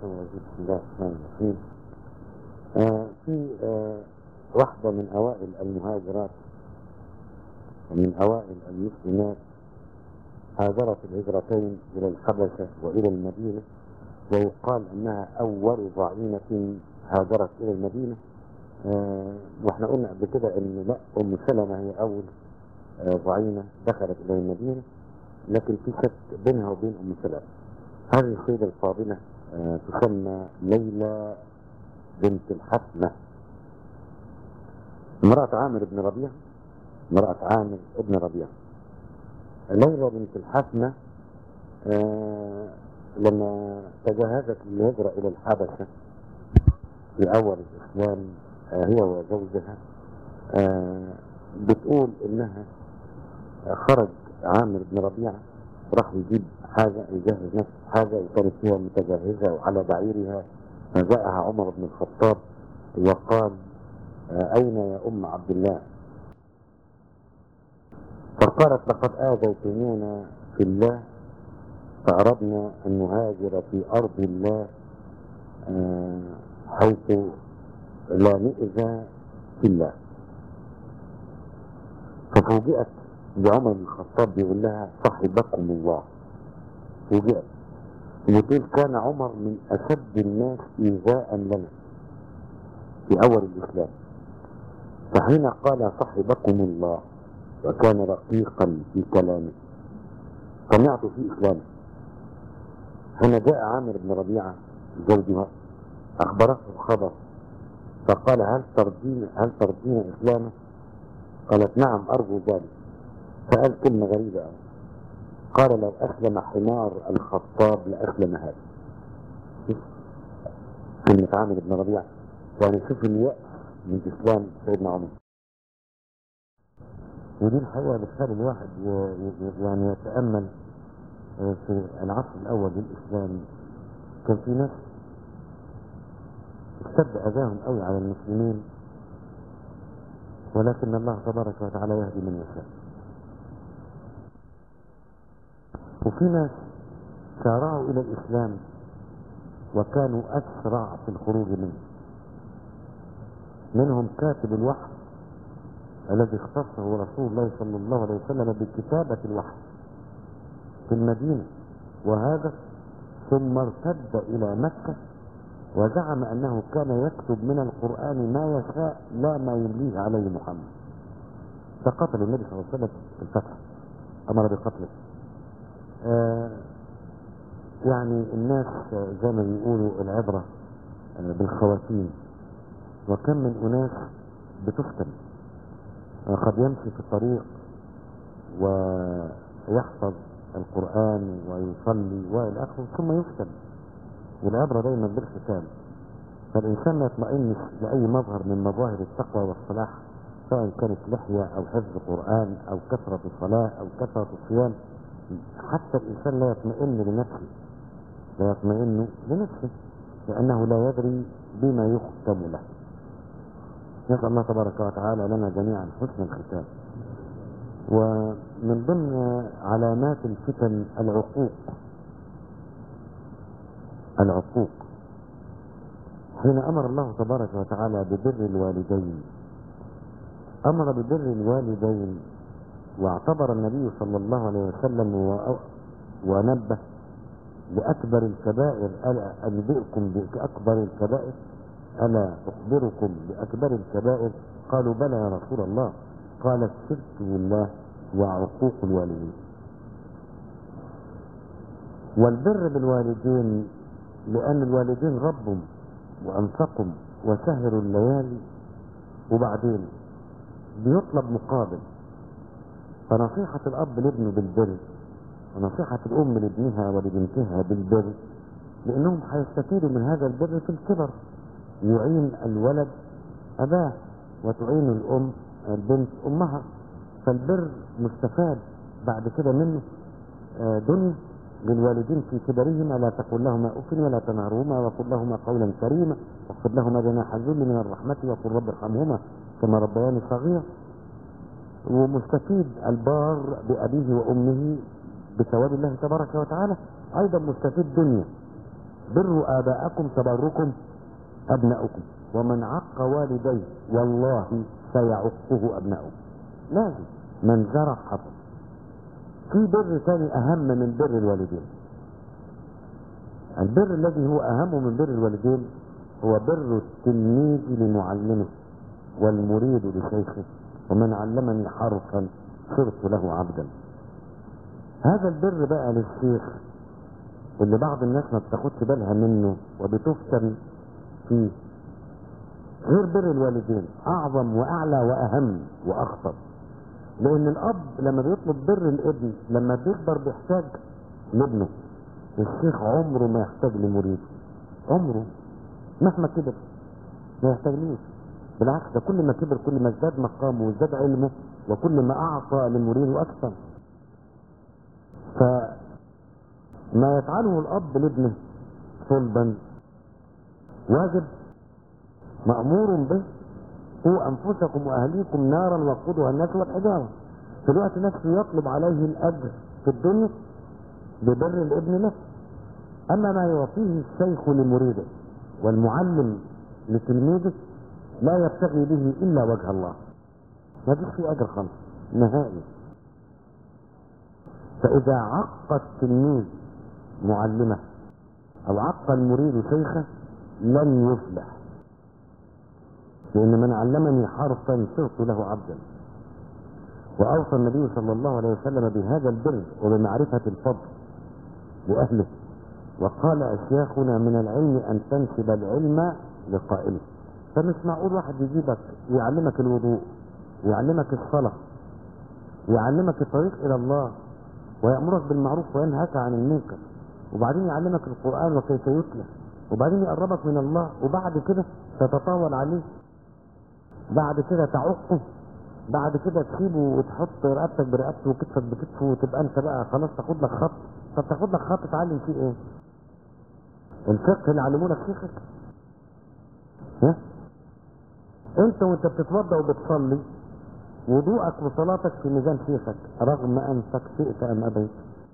الشيطان الرجيم بسم الله الرحمن الرحيم آه في آه واحدة من أوائل المهاجرات ومن أوائل المسلمات هاجرت الهجرتين إلى الحبشة وإلى المدينة ويقال أنها أول ضعينة هاجرت إلى المدينة آه واحنا قلنا قبل كده ان لا ام سلمة هي اول آه ضعينة دخلت الى المدينة لكن في شك بينها وبين ام سلمة هذه السيدة الفاضلة آه تسمى ليلى بنت الحسنة امرأة عامر بن ربيعة امرأة عامر بن ربيعة ليلى بنت الحسنة آه لما تجهزت للهجرة إلى الحبشة في أول الإسلام آه هي وزوجها آه بتقول إنها خرج عامر بن ربيعة راح يجيب حاجة يجهز نفسه حاجة وكانت هي متجهزة وعلى بعيرها فجاءها عمر بن الخطاب وقال أين يا أم عبد الله فقالت لقد آذيتمونا في الله فأردنا أن نهاجر في أرض الله حيث لا نؤذى في الله ففوجئت بعمر بن الخطاب بيقول لها صاحبكم الله فوجئت وتقول كان عمر من أشد الناس إيذاء لنا في أول الإسلام فحين قال صاحبكم الله وكان رقيقا في كلامه سمعت في إسلامه حين جاء عامر بن ربيعة زوجها أخبرته الخبر فقال هل ترضين هل ترضين إسلامه؟ قالت نعم أرجو ذلك فقال كلمة غريبة أوي قال لو أسلم حمار الخطاب لأسلم هذا كلمة عامر بن ربيعة يعني شوف اليأس من إسلام سيدنا عمر ودي الحقيقة بتخلي الواحد يعني يتأمل في العصر الأول للإسلام كان في ناس اشتد أذاهم قوي على المسلمين ولكن الله تبارك وتعالى يهدي من يشاء وفي ناس سارعوا إلى الإسلام وكانوا أسرع في الخروج منه منهم كاتب الوحي الذي اختصه رسول الله صلى الله عليه وسلم بكتابة الوحي في المدينة وهذا ثم ارتد إلى مكة وزعم أنه كان يكتب من القرآن ما يشاء لا ما يمليه عليه محمد فقتل النبي صلى الله عليه وسلم في الفتح أمر بقتله آه يعني الناس زي ما بيقولوا العبرة آه بالخواتيم وكم من أناس بتفتن آه قد يمشي في الطريق ويحفظ القرآن ويصلي وإلى آخره ثم يفتن والعبرة دايما بالختام فالإنسان ما يطمئنش لأي مظهر من مظاهر التقوى والصلاح سواء كانت لحية أو حفظ قرآن أو كثرة الصلاة أو كثرة الصيام حتى الإنسان لا يطمئن لنفسه لا يطمئن لنفسه لأنه لا يدري بما يختم له نسأل الله تبارك وتعالى لنا جميعا حسن الختام ومن ضمن علامات الفتن العقوق العقوق حين أمر الله تبارك وتعالى ببر الوالدين أمر ببر الوالدين واعتبر النبي صلى الله عليه وسلم ونبه لأكبر الكبائر ألا أنبئكم بأكبر الكبائر ألا أخبركم بأكبر الكبائر قالوا بلى يا رسول الله قال الشرك بالله وعقوق الوالدين والبر بالوالدين لأن الوالدين ربهم وأنفقهم وسهروا الليالي وبعدين بيطلب مقابل فنصيحة الأب لابنه بالبر ونصيحة الأم لابنها ولبنتها بالبر لأنهم هيستفيدوا من هذا البر في الكبر يعين الولد أباه وتعين الأم البنت أمها فالبر مستفاد بعد كده منه دنيا للوالدين في كبرهما لا تقل لهما اف ولا تنهرهما وقل لهما قولا كريما واخفض لهما جناح الذل من الرحمه وقل رب ارحمهما كما ربياني صغيرا ومستفيد البار بابيه وامه بثواب الله تبارك وتعالى ايضا مستفيد دنيا بروا اباءكم تبركم ابناؤكم ومن عق والديه والله سيعقه ابناؤه لازم من زرع حصل في بر ثاني اهم من بر الوالدين البر الذي هو اهم من بر الوالدين هو بر التلميذ لمعلمه والمريد لشيخه ومن علمني حرفا صرت له عبدا هذا البر بقى للشيخ اللي بعض الناس ما بتاخدش بالها منه وبتفتن فيه غير بر الوالدين اعظم واعلى واهم واخطر لان الاب لما بيطلب بر الابن لما بيكبر بيحتاج لابنه الشيخ عمره ما يحتاج لمريد عمره مهما كبر ما يحتاجلوش بالعكس ده كل ما كبر كل ما ازداد مقامه وازداد علمه وكل ما اعطى للمريد اكثر فما يفعله الاب لابنه صلبا واجب مأمور به قوا أنفسكم وأهليكم نارا وقودها الناس والحجارة في الوقت نفسه يطلب عليه الأجر في الدنيا ببر الابن نفسه أما ما يعطيه الشيخ لمريده والمعلم لتلميذه لا يبتغي به إلا وجه الله ما فيش فيه أجر خالص نهائي فإذا عق التلميذ معلمه أو عق المريد شيخه لن يفلح لأن من علمني حرفا صرت له عبدا وأوصى النبي صلى الله عليه وسلم بهذا البر وبمعرفة الفضل لأهله وقال أشياخنا من العلم أن تنسب العلم لقائله فمش معقول واحد يجيبك ويعلمك الوضوء ويعلمك الصلاة ويعلمك الطريق إلى الله ويأمرك بالمعروف وينهاك عن المنكر وبعدين يعلمك القرآن وكيف يتلى وبعدين يقربك من الله وبعد كده تتطاول عليه بعد كده تعقه بعد كده تسيبه وتحط رقبتك برقبته وكتفك بكتفه وتبقى انت بقى خلاص تاخد لك خط طب تاخد لك خط تعلم فيه ايه؟ الفقه اللي علموه لك شيخك ها؟ انت وانت بتتوضا وبتصلي وضوءك وصلاتك في ميزان شيخك رغم انفك شئت ام ابيت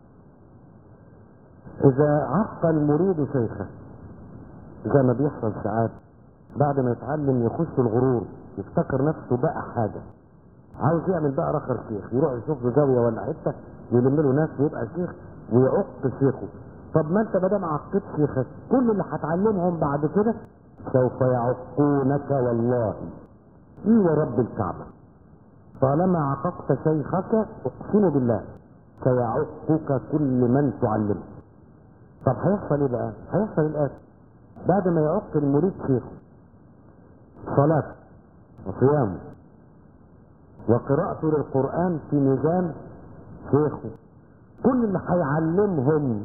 اذا عق المريد شيخه زي ما بيحصل ساعات بعد ما يتعلم يخش الغرور يفتكر نفسه بقى حاجة عاوز يعمل بقى رخر شيخ يروح يشوف له زاوية ولا حتة يلم له ناس ويبقى شيخ ويعق شيخه طب ما انت ما دام عقيت شيخك كل اللي هتعلمهم بعد كده سوف يعقونك والله اي ورب الكعبة طالما عققت شيخك اقسم بالله سيعقك كل من تعلمه طب هيحصل ايه بقى؟ هيحصل الاتي بعد ما يعق المريد شيخه صلاة وصيامه وقراءته للقرآن في ميزان شيخه كل اللي هيعلمهم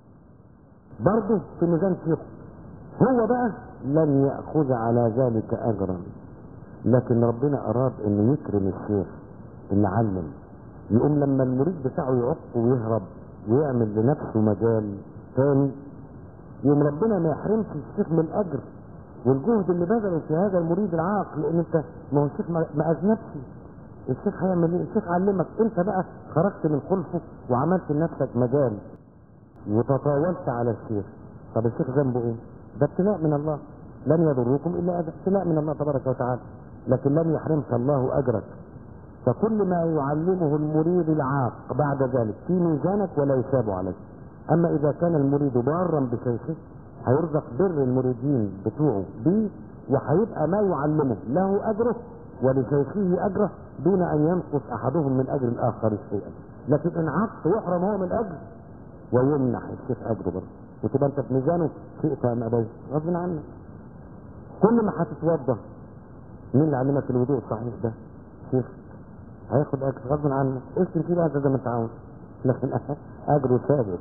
برضه في ميزان شيخه هو بقى لن يأخذ على ذلك أجرا لكن ربنا أراد أنه يكرم الشيخ اللي علم يقوم لما المريد بتاعه يعق ويهرب ويعمل لنفسه مجال ثاني يوم ربنا ما يحرمش الشيخ من الأجر والجهد اللي بذله في هذا المريد العاق لان انت ما هو الشيخ ما اذنبش الشيخ هيعمل ايه؟ الشيخ علمك انت بقى خرجت من خلفه وعملت لنفسك مجال وتطاولت على الشيخ طب الشيخ ذنبه ايه؟ ده ابتلاء من الله لن يضركم الا اذى ابتلاء من الله تبارك وتعالى لكن لن يحرمك الله اجرك فكل ما يعلمه المريد العاق بعد ذلك في ميزانك ولا يثاب عليك اما اذا كان المريد بارا بشيخه هيرزق بر المريدين بتوعه بيه وهيبقى ما يعلمه له اجره ولشيخه اجره دون ان ينقص احدهم من اجر الاخر شيئا لكن ان عكس يحرم هو من الاجر ويمنح الشيخ اجره برضه وتبقى انت في ميزانه شئت ام ابيت غصب عنك كل ما هتتوضا مين اللي علمك الوضوء الصحيح ده؟ شيخ هياخد اجر غصب عنك ارسم فيه بقى زي ما انت عاوز لكن اجره ثابت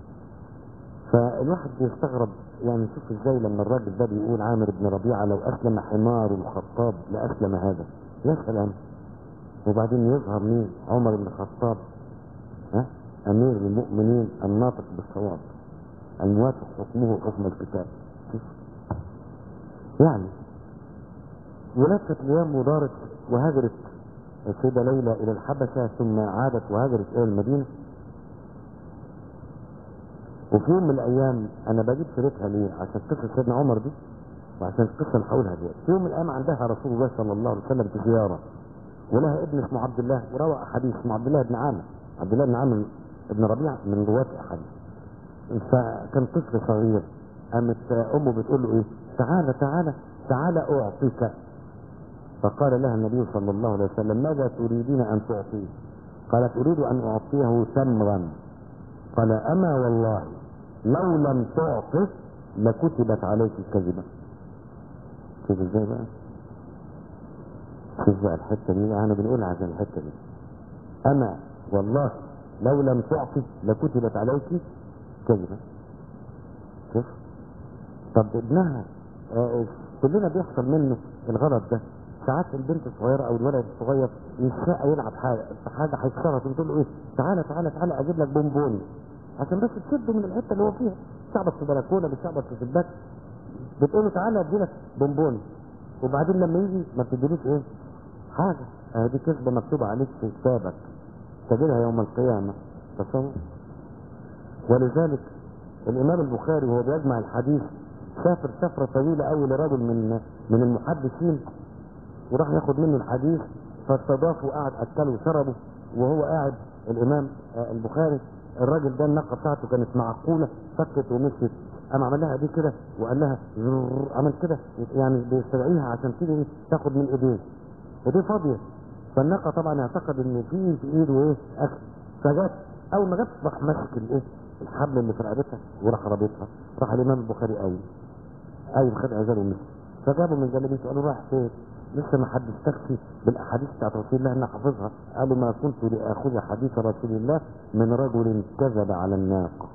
فالواحد بيستغرب يعني شوف ازاي لما الراجل ده بيقول عامر بن ربيعه لو اسلم حمار الخطاب لاسلم هذا يا سلام وبعدين يظهر مين عمر بن الخطاب ها امير المؤمنين الناطق بالصواب الموافق حكمه حكم الكتاب يعني ولفت الايام ودارت وهاجرت السيده ليلى الى الحبشه ثم عادت وهاجرت الى المدينه وفي يوم من الايام انا بجيب سيرتها ليه عشان قصه سيدنا عمر دي وعشان القصه اللي هقولها دلوقتي في يوم من الايام عندها رسول الله صلى الله عليه وسلم في زياره ولها ابن اسمه عبد الله وروى احاديث اسمه عبد الله بن عامر عبد الله بن عامر بن ربيعه من رواه احاديث فكان طفل صغير قامت امه بتقول له ايه تعالى تعالى تعالى اعطيك فقال لها النبي صلى الله عليه وسلم ماذا تريدين ان تعطيه قالت اريد ان اعطيه تمرا قال اما والله لو لم تعطه لكتبت عليك كذبا شوف ازاي بقى شوف بقى الحته دي بقى انا بنقول عشان الحته دي اما والله لو لم تعطي لكتبت عليك كذبا شوف طب ابنها آه، كلنا بيحصل منه الغلط ده ساعات البنت الصغيره او الولد الصغير يشاء يلعب حاجه في حاجه هيكسرها تقول له ايه تعالى تعالى تعالى اجيب لك بونبوني عشان بس تشده من الحته اللي هو فيها بتعبط في بلكونه بتعبط في شباك بتقول له تعالى ادي لك بونبوني وبعدين لما يجي ما بتديلوش ايه حاجه اه دي كذبه مكتوبه عليك في كتابك تجدها يوم القيامه تصور ولذلك الامام البخاري وهو بيجمع الحديث سافر سفره طويله قوي لرجل من من المحدثين وراح ياخد منه الحديث فاستضافه وقعد اكله وشربه وهو قاعد الامام آه، البخاري الراجل ده الناقه بتاعته كانت معقوله فكت ومشيت قام عمل لها ايديه كده وقال لها زرر، عمل كده يعني بيستدعيها عشان تيجي إيه؟ تاخد من ايديه ايديه فاضيه فالناقه طبعا اعتقد ان في في ايده ايه اكل فجت اول ما جت راح ماسك الايه الحبل اللي في رقبتها وراح رابطها راح الامام البخاري قايم قايم خد عزاله ومشي فجابوا من جلبيته قالوا رايح فين؟ لسه ما حدثتكش بالاحاديث بتاعت رسول الله انا حافظها قالوا ما كنت لاخذ حديث رسول الله من رجل كذب على الناقه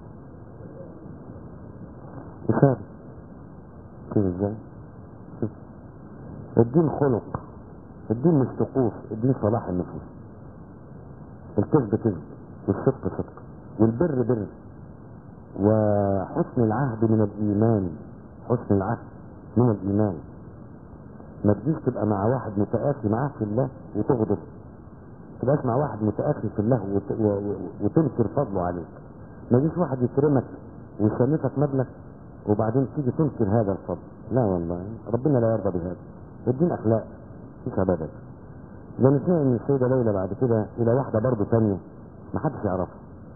مثال شوف ازاي شوف الدين خلق الدين مش طقوس الدين صلاح النفوس الكذب كذب والصدق صدق والبر بر وحسن العهد من الايمان حسن العهد من الايمان ما تجيش تبقى مع واحد متآخي معاه في الله وتغضب تبقاش مع واحد متآخي في الله وت... و... و... وتنكر فضله عليك ما يجيش واحد يكرمك ويسلفك مبلغ وبعدين تيجي تنكر هذا الفضل لا والله ربنا لا يرضى بهذا الدين اخلاق مش عباده ده نسمع ان السيده ليلى بعد كده الى واحده برضه ثانيه ما حدش يعرفها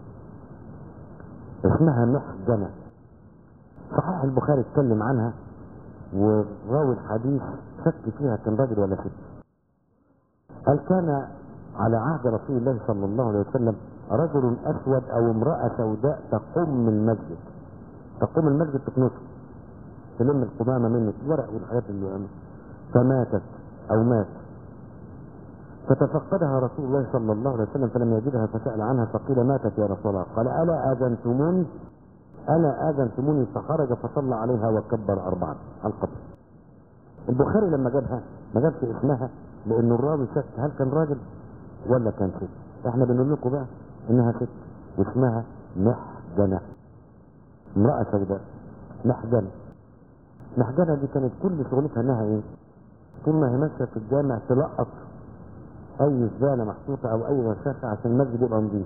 اسمها محجنه صحيح البخاري اتكلم عنها وراوي الحديث شك فيها كان راجل ولا ست قال كان على عهد رسول الله صلى الله عليه وسلم رجل اسود او امراه سوداء تقوم من المسجد تقوم المسجد تكنسه تلم القمامه منه الورق والحاجات اللي فماتت او مات فتفقدها رسول الله صلى الله عليه وسلم فلم يجدها فسأل عنها فقيل ماتت يا رسول الله قال ألا آذنتموني ألا آذنتموني فخرج فصلى عليها وكبر أربعا على القبر البخاري لما جابها ما جابش اسمها لأن الراوي شك هل كان راجل ولا كان ست احنا بنقول لكم بقى انها ست واسمها محجنة امرأة سوداء محجنة محجنة دي كانت كل شغلتها انها ايه طول ما هي ماشية في الجامع تلقط اي زبالة محطوطة او اي وساخة عشان المسجد يبقى نظيف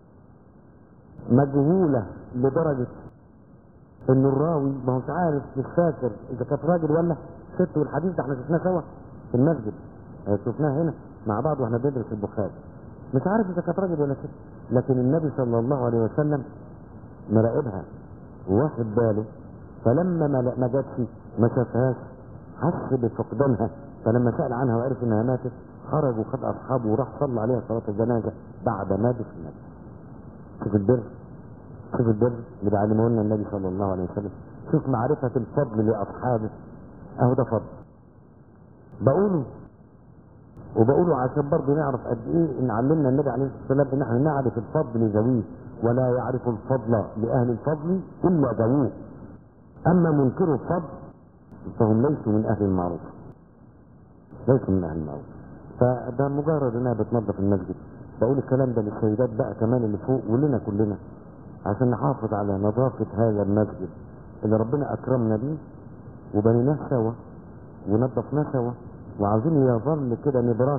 مجهولة لدرجة ان الراوي ما هوش عارف مش فاكر اذا كانت راجل ولا ست والحديث ده احنا شفناه سوا في المسجد اه شفناه هنا مع بعض واحنا بندرس البخاري مش عارف اذا كانت راجل ولا ست لكن النبي صلى الله عليه وسلم مراقبها واخد باله فلما ما ما جاتش ما شافهاش حس بفقدانها فلما سأل عنها وعرف انها ماتت خرج وخد اصحابه وراح صلى عليها صلاة الجنازة بعد ما دفنت شوف البر شوف البر اللي بيعلمه لنا النبي صلى الله عليه وسلم شوف معرفة الفضل لأصحابه أهو ده فضل بقوله وبقوله عشان برضه نعرف قد ايه ان علمنا النبي عليه الصلاه والسلام ان احنا نعرف الفضل لذويه ولا يعرف الفضل لاهل الفضل الا ذووه اما منكر الفضل فهم ليسوا من اهل المعروف ليسوا من اهل المعروف فده مجرد انها بتنظف المسجد بقول الكلام ده للسيدات بقى كمان اللي فوق ولنا كلنا عشان نحافظ على نظافة هذا المسجد اللي ربنا أكرمنا بيه وبنيناه سوا ونظفناه سوا وعاوزين يظل كده نبراس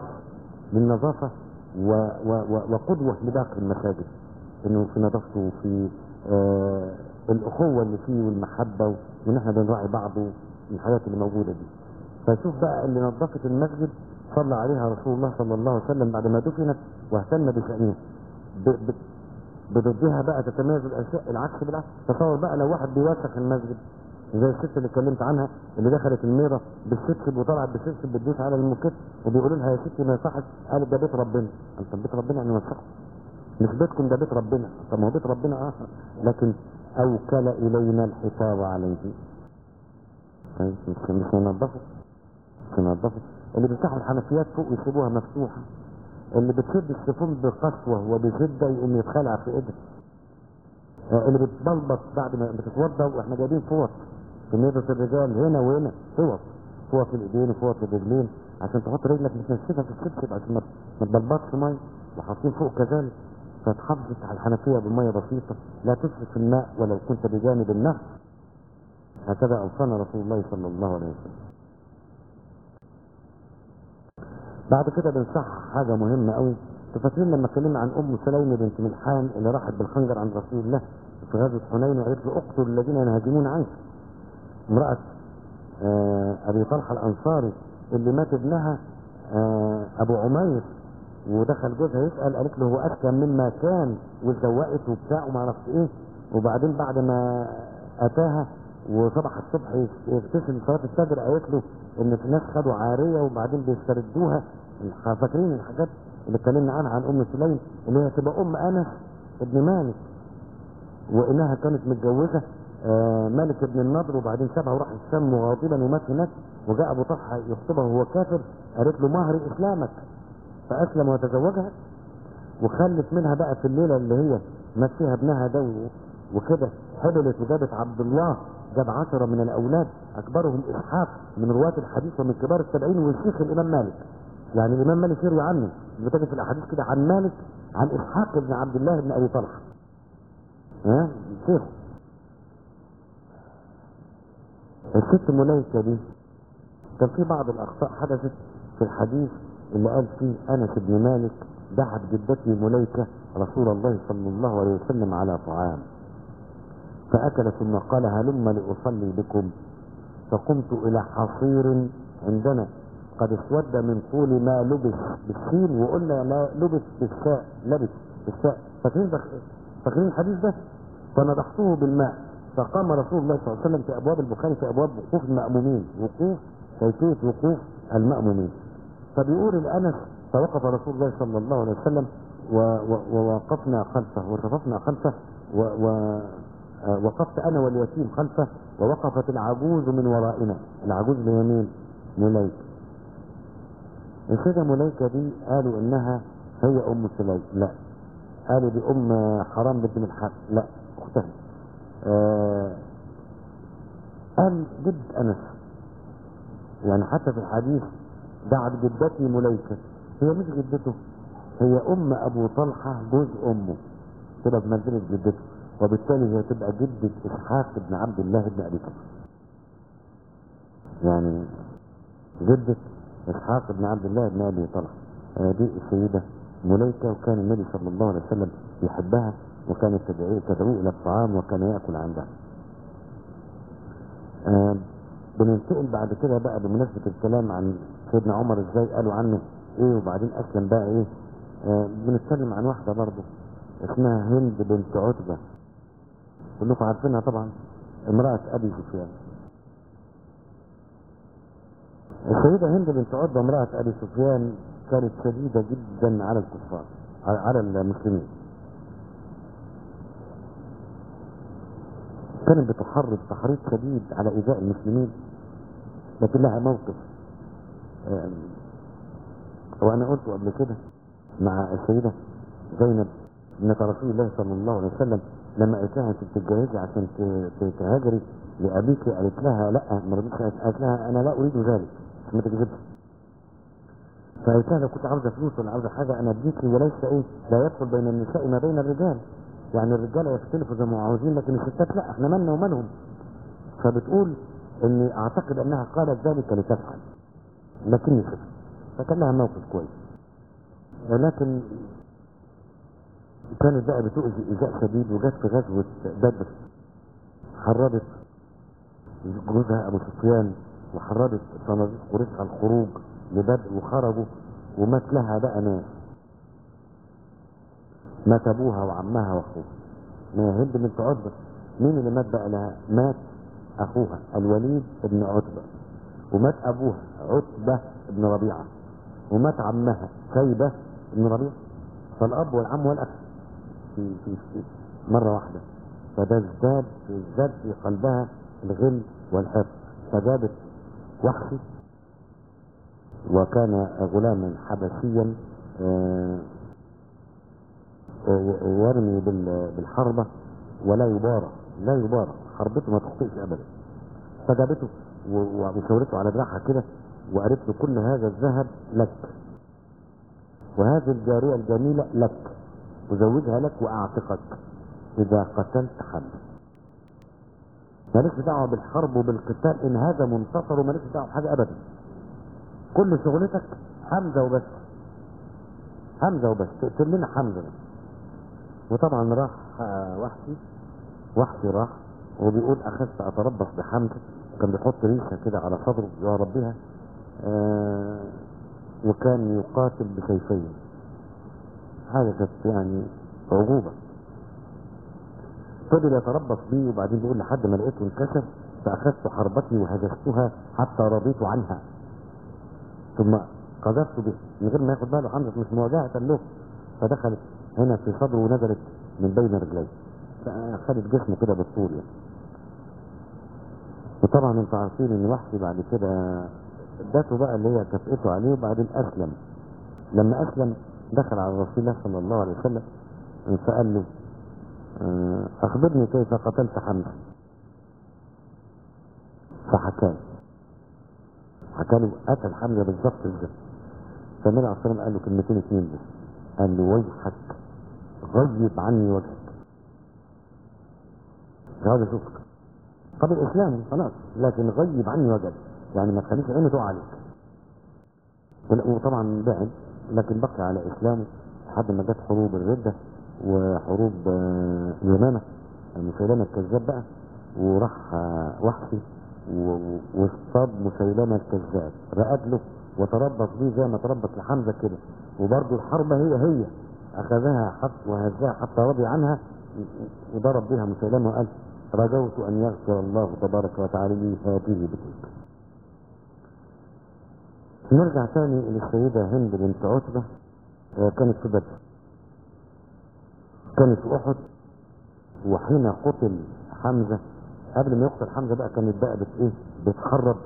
للنظافة و و و وقدوة لباقي المساجد انه في نظافته وفي آه الاخوه اللي فيه والمحبه وان احنا بنراعي بعض من الحاجات اللي موجوده دي فشوف بقى اللي نظفت المسجد صلى عليها رسول الله صلى الله عليه وسلم بعد ما دفنت واهتم بشأنها ب- ب- بضدها بقى تتميز الاشياء العكس بالعكس تصور بقى لو واحد بيوسخ المسجد زي الست اللي اتكلمت عنها اللي دخلت الميرة بالشبشب وطلعت بالشبشب بتدوس على الموكيت وبيقولوا لها يا ستي ما يصحش قالت ده بيت ربنا انت بيت ربنا يعني وسخه مش بيتكم ده بيت ربنا طب ما هو بيت ربنا اه لكن اوكل الينا الحفاظ عليه طيب مش مش ينظفوا مش ينظفوا اللي بيفتحوا الحنفيات فوق يسيبوها مفتوحه اللي بتشد السفون بقسوه وبشده يقوم يتخلع في ايدها آه، اللي بتبلبط بعد ما بتتوضا واحنا جايبين فوط في ميضة الرجال هنا وهنا فوط فوط الايدين وفوط الرجلين عشان تحط رجلك متنشفه في الشبشب عشان ما ما تبلبطش ميه وحاطين فوق كذلك فتحافظ على الحنفيه بميه بسيطه لا تسرف الماء ولو كنت بجانب النهر هكذا اوصانا رسول الله صلى الله عليه وسلم بعد كده بنصحح حاجه مهمه قوي انتوا فاكرين لما اتكلمنا عن ام سليم بنت ملحان اللي راحت بالخنجر عند رسول الله في غزوه حنين وقالت له اقتل الذين ينهزمون عنك امراه آه ابي طلحه الانصاري اللي مات ابنها آه ابو عمير ودخل جوزها يسال قالت له هو اسكن مما كان واتزوقت وبتاع وما اعرفش ايه وبعدين بعد ما اتاها وصبح الصبح يغتسل صلاه الفجر قالت له ان في ناس خدوا عاريه وبعدين بيستردوها فاكرين الحاجات اللي اتكلمنا عنها عن ام سليم اللي هي تبقى ام انس ابن مالك وانها كانت متجوزه آه، مالك بن النضر وبعدين سابها وراح الشام مغاضبا ومات هناك وجاء ابو طلحه يخطبها وهو كافر قالت له مهر اسلامك فاسلم وتزوجها وخلت منها بقى في الليله اللي هي مات فيها ابنها ده و- وكده حبلت وجابت عبد الله جاب عشرة من الأولاد أكبرهم إسحاق من رواة الحديث ومن كبار التابعين وشيخ الإمام مالك يعني الإمام مالك يروي عنه بتجد في الأحاديث كده عن مالك عن إسحاق بن عبد الله بن أبي طلحة ها شيخ الست مليكة دي كان في بعض الأخطاء حدثت في الحديث اللي قال فيه أنس بن مالك دعت جدتي مليكة رسول الله صلى الله عليه وسلم على طعام فأكل ثم قال هلم لأصلي بكم فقمت إلى حصير عندنا قد اسود من طول ما لبس بالسين وقلنا لا لبس بالساء لبس بالساء فاكرين ده- فاكرين الحديث ده فنضحته بالماء فقام رسول الله صلى الله عليه وسلم في ابواب البخاري في ابواب وقوف المأمومين وقوف كيفية وقوف المأمومين فبيقول الأنس فوقف رسول الله صلى الله عليه وسلم و- و- ووقفنا خلفه وارتفقنا خلفه و و آه، وقفت انا واليتيم خلفه ووقفت العجوز من ورائنا العجوز اللي هي مين؟ مليكه السيده مليكه دي قالوا انها هي ام سليم لا قالوا دي ام حرام بنت ملحان لا اختها آه قال جد انس يعني حتى في الحديث دعت جدتي مليكه هي مش جدته هي ام ابو طلحه جوز امه تبقى في منزله جدته وبالتالي هي تبقى جدة اسحاق بن عبد الله بن ابي طلحه يعني جدة اسحاق بن عبد الله بن ابي طلحه آه، دي السيده مليكه وكان النبي صلى الله عليه وسلم يحبها وكانت تدعوه تدعوه الى الطعام وكان ياكل عندها. آه، بننتقل بعد كده بقى بمناسبه الكلام عن سيدنا عمر ازاي قالوا عنه ايه وبعدين اسلم بقى ايه آه، بنتكلم عن واحده برضه اسمها هند بنت عتبه كلكم عارفينها طبعا امراه ابي سفيان السيدة هند بنت عتبة امرأة أبي سفيان كانت شديدة جدا على الكفار على على المسلمين كانت بتحرض تحريض شديد على إيذاء المسلمين لكن لها موقف آم، وأنا قلت قبل كده مع السيدة زينب ابنة رسول الله صلى الله عليه وسلم لما قالت لها انت بتتجوزي عشان ت- ت- تهاجري لأبيك قالت لها لا ما رضيتش قالت لها أنا لا أريد ذلك ما تكذبش فقالت لها لو كنت عاوزة فلوس ولا عاوزة حاجة أنا أديكي وليس إيه لا يدخل بين النساء ما بين الرجال يعني الرجال يختلفوا زي ما عاوزين لكن الستات لا احنا مالنا ومالهم فبتقول اني اعتقد انها قالت ذلك لتفعل لكني خفت فكان لها موقف كويس لكن كانت بقى بتؤذي إيذاء شديد وجت في غزوة بدر حرضت جوزها أبو سفيان وحرضت صناديق قريش على الخروج لبدر وخرجوا ومات لها بقى ناس مات أبوها وعمها وأخوها ما هند بنت عتبة مين اللي مات بقى لها؟ مات أخوها الوليد بن عتبة ومات أبوها عتبة بن ربيعة ومات عمها شيبة بن ربيعة فالأب والعم والأخ في, في, في مرة واحدة فده ازداد ازداد في قلبها الغل والحقد فجابت وحشي وكان غلاما حبشيا آه، آه، يرمي بال- بالحربة ولا يبارى لا يبارى حربته ما تخطئش ابدا فجابته و- و- وشاورته على دراعها كده وقالت له كل هذا الذهب لك وهذه الجارية الجميلة لك وزوجها لك واعتقك اذا قتلت حمزة مالكش دعوة بالحرب وبالقتال ان هذا منتصر ومالكش دعوة بحاجة ابدا كل شغلتك حمزة وبس حمزة وبس تقتل لنا حمزة بس وطبعا راح آه، وحشي وحشي راح وبيقول اخذت اتربص بحمزة كان بيحط ريشة كده على صدره يهرب بيها آه وكان يقاتل بسيفين حاجة كانت يعني عجوبة فضل يتربص بيه وبعدين بيقول لحد ما لقيته انكسر فاخذت حربتي وهجستها حتى رضيت عنها ثم قذفت به من غير ما ياخد باله حمزه مش مواجهه له فدخلت هنا في صدره ونزلت من بين رجليه فخدت جسمه كده بالطول يعني وطبعا انتوا عارفين ان وحشي بعد كده ادته بقى اللي هي كافئته عليه وبعدين اسلم لما اسلم دخل على رسول الله صلى الله عليه وسلم فقال له آه، اخبرني كيف قتلت حمزه فحكى له حكى له قتل حمزه بالظبط ازاي فالنبي عليه الصلاه والسلام قال له كلمتين اثنين بس قال له ويحك غيب عني وجهك مش عاوز اشوفك قبل اسلامي خلاص لكن غيب عني وجهك يعني ما تخليش عينه تقع عليك ول- وطبعا بعد لكن بقي على اسلامه لحد ما جت حروب الرده وحروب آه، اليمامه مسيلمه الكذاب بقى وراح آه، وحشي و- و- واصطاد مسيلمه الكذاب رقد له وتربص بيه زي ما تربص لحمزه كده وبرضه الحربه هي هي اخذها حتى وهزها حتى رضي عنها وضرب بها مسيلمه وقال رجوت ان يغفر الله تبارك وتعالى لي هذه بتلك نرجع تاني للسيدة هند بنت عتبة آه، كانت في بدر كانت في أحد وحين قتل حمزة قبل ما يقتل حمزة بقى كانت بقى بت إيه بتخرب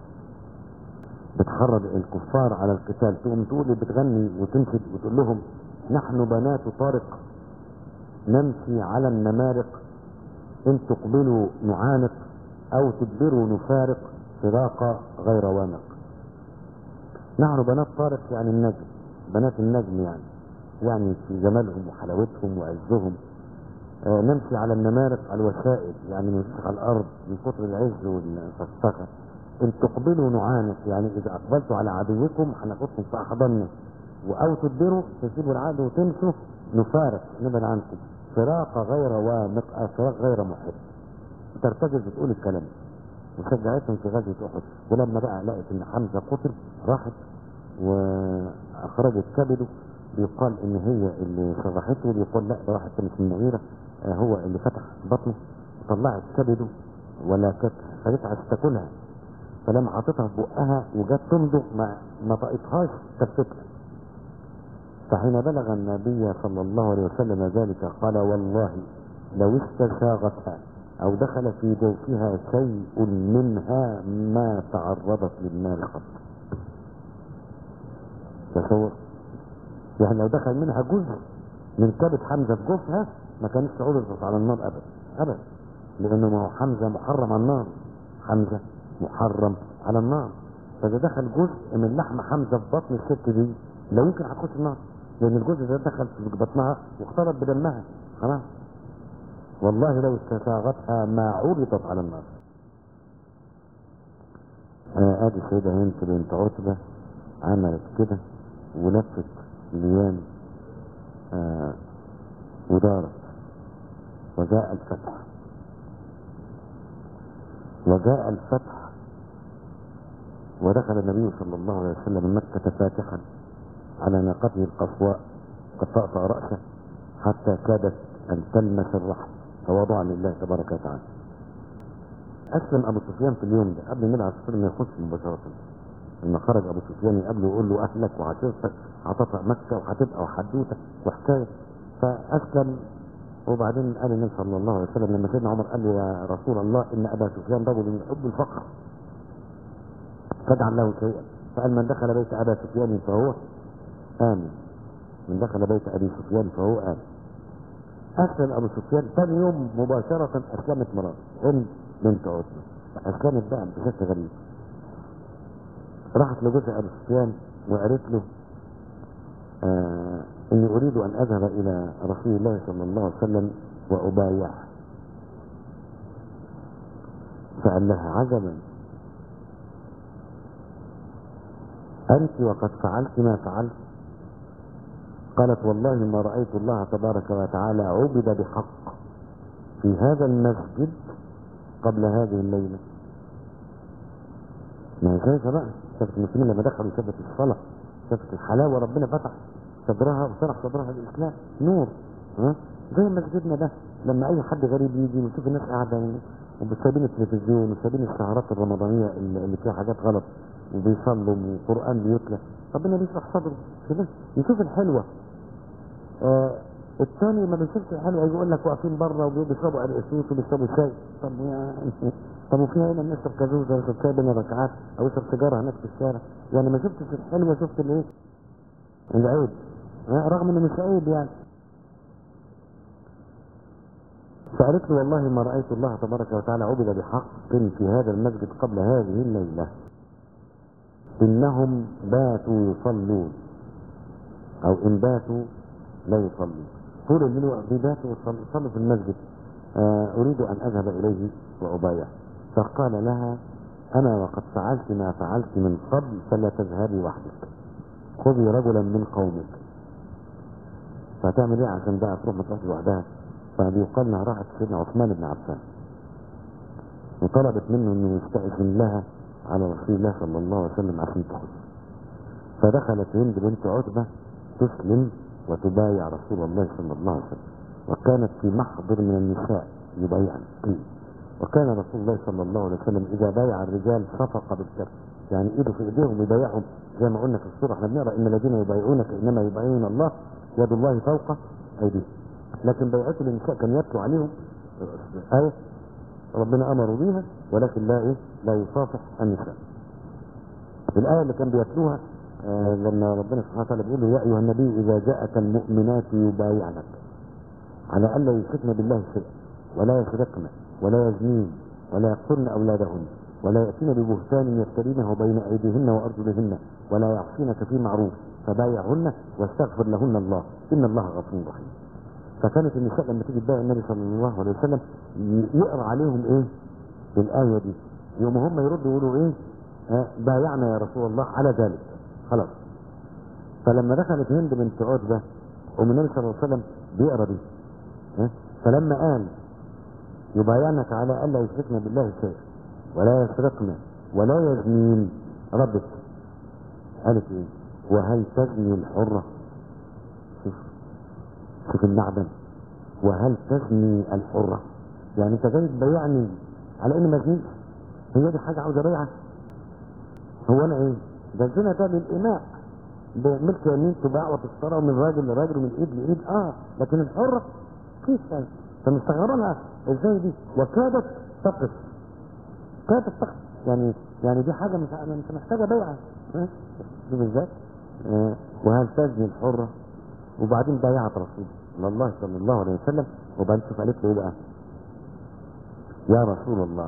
بتخرب الكفار على القتال تقوم تقول بتغني وتنشد وتقول لهم نحن بنات طارق نمشي على النمارق إن تقبلوا نعانق أو تدبروا نفارق فراق غير وانق نحن بنات طارق يعني النجم بنات النجم يعني يعني في جمالهم وحلاوتهم وعزهم آه نمشي على النمارق على الوسائل يعني نمشي على الارض من كتر العز والفسفخه ان تقبلوا نعانق يعني اذا اقبلتوا على عدوكم هناخدكم في احضاننا او تدبروا تسيبوا العدو وتمشوا نفارق نبعد عنكم فراق غير وامق آه، فراق غير محب ترتجل بتقول الكلام وشجعتهم في غزوة أحد ولما بقى لقت إن حمزة قتل راحت وأخرجت كبده بيقال إن هي اللي شرحته بيقال لا ده واحد تاني اسمه المغيرة آه، هو اللي فتح بطنه وطلعت كبده ولا كانت خدتها عشان تاكلها فلما حطيتها في بقها وجت تمضغ ما ما طقتهاش كفتها فحين بلغ النبي صلى الله عليه وسلم ذلك قال والله لو استساغتها او دخل في جوفها شيء منها ما تعرضت للنار قط تصور يعني لو دخل منها جزء من كبد حمزه في جوفها ما كانش عرضت على النار ابدا ابدا لانه ما هو حمزه محرم على النار حمزه محرم على النار فاذا دخل جزء من لحم حمزه في بطن الست دي لا يمكن هتخش النار لان الجزء ده دخل في بطنها واختلط بدمها خلاص والله لو استساغتها ما عرضت على النار آه، ادي السيدة هند بنت عتبة عملت كده ولفت ليان آه ودارت وجاء الفتح وجاء الفتح ودخل النبي صلى الله عليه وسلم مكة فاتحا على ناقته القصواء قد طأطأ رأسه حتى كادت أن تلمس الرحم تواضعا لله تبارك وتعالى أسلم أبو سفيان في اليوم ده قبل النبي عليه الصلاة والسلام ما يخش مباشرة لما خرج أبو سفيان يقابله ويقول له أهلك وعشيرتك هتطأ مكة وهتبقى وحدوتة وحكاية فأسلم وبعدين قال النبي صلى الله عليه وسلم لما سيدنا عمر قال له يا رسول الله إن أبا سفيان رجل يحب الفقر فاجعل له شيئا فقال من دخل بيت أبا سفيان فهو آمن من دخل بيت أبي سفيان فهو آمن أسلم أبو سفيان ثاني يوم مباشرة أسلمت مراته هند بنت عتبة أسلمت بقى بشكل غريب راحت لجوزها أبو سفيان وقالت له آه إني أريد أن أذهب إلى رسول الله صلى الله عليه وسلم وأبايعه فقال لها عجبا أنت وقد فعلت ما فعلت قالت والله ما رأيت الله تبارك وتعالى عبد بحق في هذا المسجد قبل هذه الليلة ما هي شايفة بقى شافت المسلمين لما دخلوا شافت الصلاة شافت الحلاوة ربنا فتح صدرها وشرح صدرها للإسلام نور ها زي مسجدنا ده لما أي حد غريب يجي ويشوف الناس قاعدة وسايبين التلفزيون وسايبين السهرات الرمضانية اللي فيها حاجات غلط وبيصلوا وقرآن بيتلى ربنا بيشرح صدره كده يشوف الحلوة آه الثاني ما بيشوفش الحلوة يقول لك واقفين بره وبيشربوا قرقسوس وبيشربوا شاي طب يعني طب وفيها هنا نشرب كازوزة ونشرب شاي بين الركعات او يشرب سيجارة هناك في الشارع يعني ما شفتش الحلوة شفت الايه؟ العيب آه رغم انه مش عيب يعني فقالت له والله ما رأيت الله تبارك وتعالى عبد بحق في هذا المسجد قبل هذه الليلة إنهم باتوا يصلون أو إن باتوا لا يصلون طول الليل وقت باتوا يصلوا صلوا في المسجد آه أريد أن أذهب إليه وأبايع فقال لها أنا وقد فعلت ما فعلت من قبل فلا تذهبي وحدك خذي رجلا من قومك فهتعمل ايه عشان بقى تروح ما تروحش لوحدها فبيقال انها راحت سيدنا عثمان بن عفان وطلبت منه انه يستأذن لها على رسول الله صلى الله عليه وسلم عشان تخرج فدخلت هند بنت عتبة تسلم وتبايع رسول الله صلى الله عليه وسلم وكانت في محضر من النساء يبايعن وكان رسول الله صلى الله عليه وسلم اذا بايع الرجال صفق بالكف يعني ايده في ايديهم يبايعهم زي ما قلنا في السوره احنا بنقرا ان الذين يبايعونك انما يبايعون الله يد الله فوق ايديهم لكن بيعته للنساء كان يتلو عليهم آية ربنا امروا بيها ولكن لا ايه لا يصافح النساء الآية اللي كان بيتلوها آه لما ربنا سبحانه وتعالى بيقول له يا أيها النبي إذا جاءك المؤمنات يبايعنك على ألا يشركن بالله شيئا ولا يسرقن ولا يزنين ولا يقتلن أولادهن ولا يأتين ببهتان يفترينه بين أيديهن وأرجلهن ولا يعصينك في معروف فبايعهن واستغفر لهن الله إن الله غفور رحيم فكانت النساء لما تيجي تبايع النبي صلى الله عليه وسلم يقرا عليهم ايه الآية دي يوم هم يردوا يقولوا ايه آه بايعنا يا رسول الله على ذلك خلاص فلما دخلت هند بنت عتبة ام النبي صلى الله عليه وسلم بيقرا دي آه فلما قال يبايعنك على الا يشركن بالله شيئا ولا يسرقن ولا يزنين ردت قالت ايه وهل تزني الحرة شوف شوف النعدم وهل تزني الحرة يعني انت جاي تبايعني على اني مزنيش هي دي حاجة عاوزة بيعة هو انا ايه ده الزنا ده للإماء بملك يمين تباع وتشترى من راجل لراجل ومن ايد لايد اه لكن الحرة كيف يعني فمستغربة لها ازاي دي وكادت تقف كادت تقف يعني يعني دي حاجة مش مش محتاجة بيعة ها شوف ازاي آه وهل تزني الحرة وبعدين بايعت رسول الله صلى الله عليه وسلم وبعدين شوف قالت له ايه بقى يا رسول الله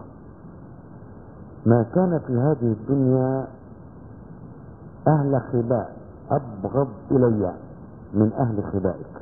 ما كان في هذه الدنيا أهل خباء أبغض إلي من أهل خبائك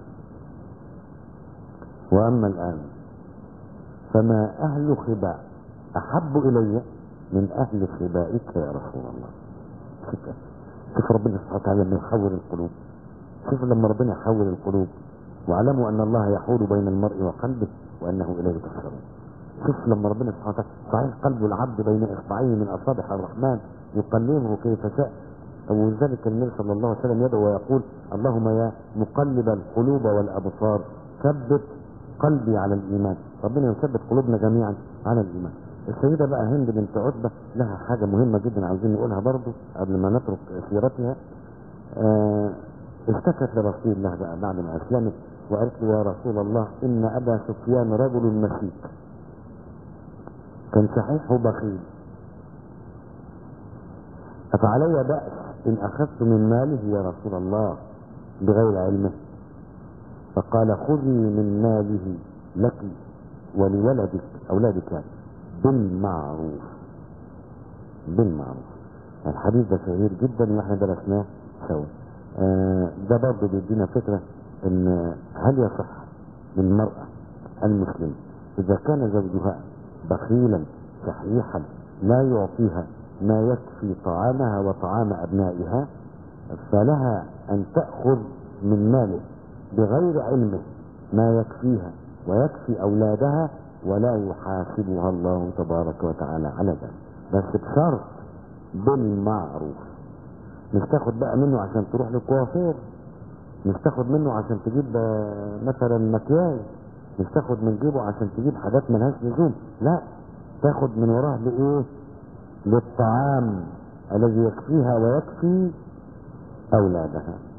وأما الآن فما أهل خباء أحب إلي من أهل خبائك يا رسول الله شوف ربنا سبحانه وتعالى لما يحول القلوب شوف لما ربنا يحول القلوب واعلموا ان الله يحول بين المرء وقلبه وانه اليه تحشرون شوف لما ربنا سبحانه وتعالى صحيح قلب العبد بين اصبعين من اصابع الرحمن يقلبه كيف شاء ولذلك النبي صلى الله عليه وسلم يدعو ويقول اللهم يا مقلب القلوب والابصار ثبت قلبي على الايمان ربنا يثبت قلوبنا جميعا على الايمان السيدة بقى هند بنت عتبة لها حاجة مهمة جدا عاوزين نقولها برضو قبل ما نترك سيرتها آه اشتكت لرسول الله بقى بعد ما اسلمت وقالت له يا رسول الله ان ابا سفيان رجل مسيك كان صحيح بخيل افعلي بأس ان اخذت من ماله يا رسول الله بغير علمه فقال خذي من ماله لك ولولدك اولادك بالمعروف بالمعروف الحديث ده شهير جدا واحنا درسناه سوا آه ده برضه بيدينا فكره ان هل يصح للمراه المسلمه اذا كان زوجها بخيلا شحيحا لا يعطيها ما يكفي طعامها وطعام ابنائها فلها ان تاخذ من ماله بغير علمه ما يكفيها ويكفي اولادها ولا يحاسبها الله تبارك وتعالى على ذلك بس بشرط بالمعروف مش تاخد بقى منه عشان تروح للكوافير مش تاخد منه عشان تجيب مثلا مكياج مش تاخد من جيبه عشان تجيب حاجات ملهاش لزوم لا تاخد من وراه لايه للطعام الذي يكفيها ويكفي اولادها